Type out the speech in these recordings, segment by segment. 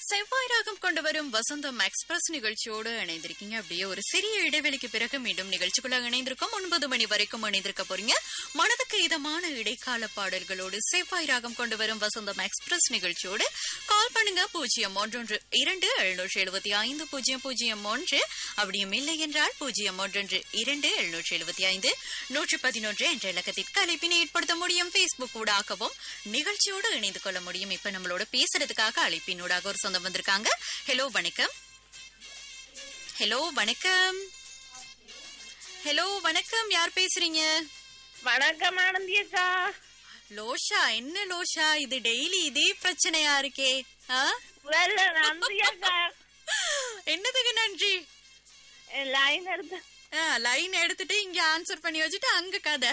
செவ்வாய் ராகம் கொண்டு வரும் வசந்தம் எக்ஸ்பிரஸ் நிகழ்ச்சியோடு இணைந்திருக்கீங்க அப்படியே ஒரு சிறிய இடைவெளிக்கு பிறகு மீண்டும் நிகழ்ச்சிக்குள்ள இணைந்திருக்கோம் ஒன்பது மணி வரைக்கும் இணைந்திருக்க போறீங்க மனதுக்கு இதமான இடைக்கால பாடல்களோடு செவ்வாய் ராகம் கொண்டு வரும் வசந்தம் எக்ஸ்பிரஸ் நிகழ்ச்சியோடு கால் பண்ணுங்க பூஜ்ஜியம் ஒன்றொன்று இரண்டு எழுநூற்றி எழுபத்தி ஐந்து பூஜ்ஜியம் பூஜ்ஜியம் ஒன்று அப்படியும் இல்லை என்றால் பூஜ்ஜியம் ஒன்றொன்று இரண்டு எழுநூற்றி எழுபத்தி ஐந்து நூற்றி பதினொன்று என்ற இலக்கத்திற்கு அழைப்பினை ஏற்படுத்த முடியும் பேஸ்புக் ஊடாகவும் நிகழ்ச்சியோடு இணைந்து கொள்ள முடியும் இப்ப நம்மளோட பேசுறதுக்காக அழைப்பினூடாக ஒரு சொந்தம் வந்திருக்காங்க ஹலோ வணக்கம் ஹலோ வணக்கம் ஹலோ வணக்கம் யார் பேசுறீங்க வணக்கம் ஆனந்தி அக்கா லோஷா என்ன லோஷா இது டெய்லி இதே பிரச்சனையா இருக்கே ஆ? வேற நன்றி அக்கா என்னதுக்கு நன்றி லைன் எடுத்து லைன் எடுத்துட்டு இங்க ஆன்சர் பண்ணி வச்சுட்டு அங்க கதை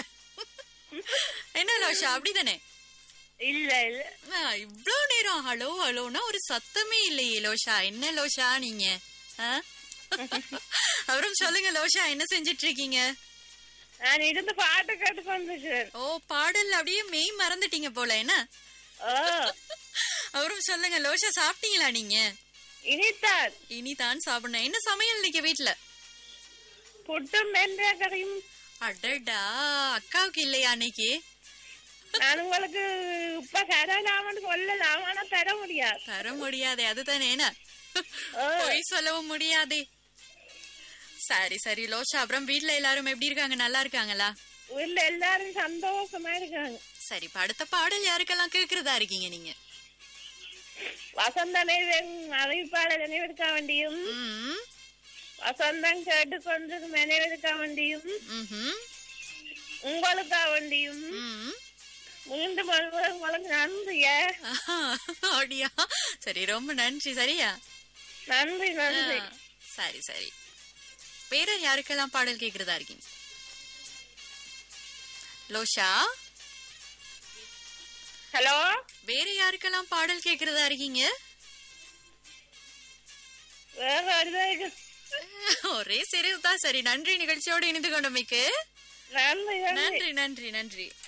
என்ன லோஷா அப்படிதானே இல்ல இல்ல ஆ, இவ்ளோ நேரம் ஹலோ ஹலோனா ஒரு சத்தமே இல்லையே லோஷா என்ன லோஷா நீங்க ஆ? அப்புறம் சொல்லுங்க லோஷா என்ன செஞ்சிட்டு இருக்கீங்க நான் இருந்து பாட்டு கேட்டு கொண்டிருக்கிறேன் ஓ பாடல் அப்படியே மெய் மறந்துட்டீங்க போல என்ன ஓ அப்புறம் சொல்லுங்க லோஷா சாப்பிட்டீங்களா நீங்க இனித்தான் இனி தான் சாப்பிடணும் என்ன சமையல் இன்னைக்கு வீட்ல புட்டும் வெந்தய கறியும் அடடா அக்காவுக்கு இல்லையா அன்னைக்கு நான் உங்களுக்கு இப்ப தரலாமன்னு சொல்லலாம் ஆனா தர முடியாது தர முடியாதே அதுதானே என்ன ஓ. பொய் சொல்லவும் முடியாதே சரி சரி லோஷா அப்புறம் வீட்ல எல்லாரும் எப்படி இருக்காங்க நல்லா இருக்காங்களா வீட்டுல எல்லாரும் சந்தோஷமா இருக்காங்க சரி இப்ப அடுத்த பாடல் யாருக்கெல்லாம் கேக்குறதா இருக்கீங்க நீங்க வசந்தனை அறிவிப்பாளர் நினைவெடுக்க வேண்டியும் ம், வசந்தம் கேட்டு கொண்டு நினைவெடுக்க வேண்டியும் ம்ஹும், உங்களுக்கா வேண்டியும் ம். மீண்டும் வருவது உங்களுக்கு நன்றிய ஆஹா, அப்படியா சரி ரொம்ப நன்றி சரியா நன்றி நன்றி ஆ, சரி சரி வேற யாருக்கெல்லாம் பாடல் கேக்குறதா இருக்கீங்க லோஷா ஹலோ வேற யாருக்கெல்லாம் பாடல் கேக்குறதா இருக்கீங்க வேற வருது ஒரே சிரிவு தான் சரி நன்றி நிகழ்ச்சியோடு இணைந்து கொண்டமைக்கு நன்றி நன்றி நன்றி நன்றி நன்றி